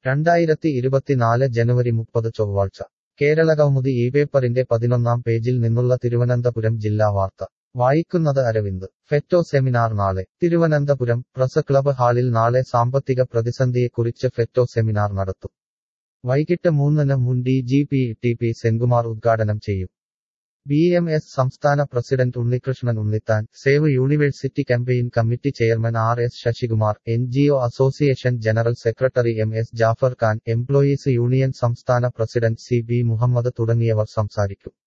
രണ്ടായിരത്തി ഇരുപത്തിനാല് ജനുവരി മുപ്പത് ചൊവ്വാഴ്ച കേരളകൗമുദി ഈ പേപ്പറിന്റെ പതിനൊന്നാം പേജിൽ നിന്നുള്ള തിരുവനന്തപുരം ജില്ലാ വാർത്ത വായിക്കുന്നത് അരവിന്ദ് ഫെറ്റോ സെമിനാർ നാളെ തിരുവനന്തപുരം പ്രസ് ക്ലബ് ഹാളിൽ നാളെ സാമ്പത്തിക പ്രതിസന്ധിയെക്കുറിച്ച് ഫെറ്റോ സെമിനാർ നടത്തും വൈകിട്ട് മൂന്നിന് മുൻ D G P T P Senkumar ഉദ്ഘാടനം ചെയ്യും ബി എം എസ് സംസ്ഥാന president Unnikrishnan Unnithan save university campaign committee chairman R S Sasikumar N G O association general secretary M S Jafar Khan employees union സംസ്ഥാന പ്രസിഡന്റ് സി ബി മുഹമ്മദ് തുടങ്ങിയവർ സംസാരിക്കും